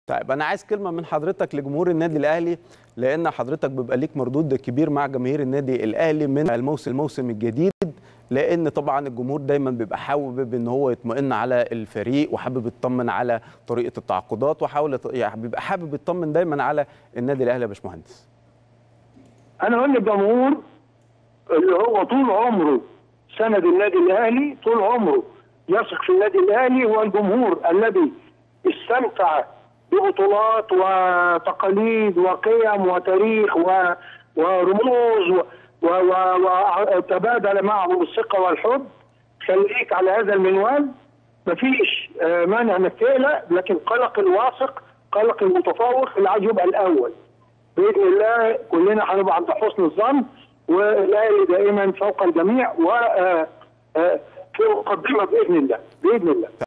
طيب انا عايز كلمه من حضرتك لجمهور النادي الاهلي لان حضرتك بيبقى ليك مردود كبير مع جماهير النادي الاهلي من الموسم الموسم الجديد لان طبعا الجمهور دايما بيبقى حابب ان هو يطمئن على الفريق وحابب يطمن على طريقه التعاقدات وحاول يعني بيبقى حابب يطمن دايما على النادي الاهلي يا باشمهندس انا اقول للجمهور اللي هو طول عمره سند النادي الاهلي طول عمره يثق في النادي الاهلي هو الجمهور الذي استمتع ببطولات وتقاليد وقيم وتاريخ و... ورموز و... و... وتبادل معهم الثقه والحب خليك على هذا المنوال مفيش مانع انك تقلق لكن قلق الواثق قلق المتفوق اللي عايز يبقى الاول باذن الله كلنا هنبقى عند حسن الظن والاهلي دائما فوق الجميع و في مقدمه باذن الله باذن الله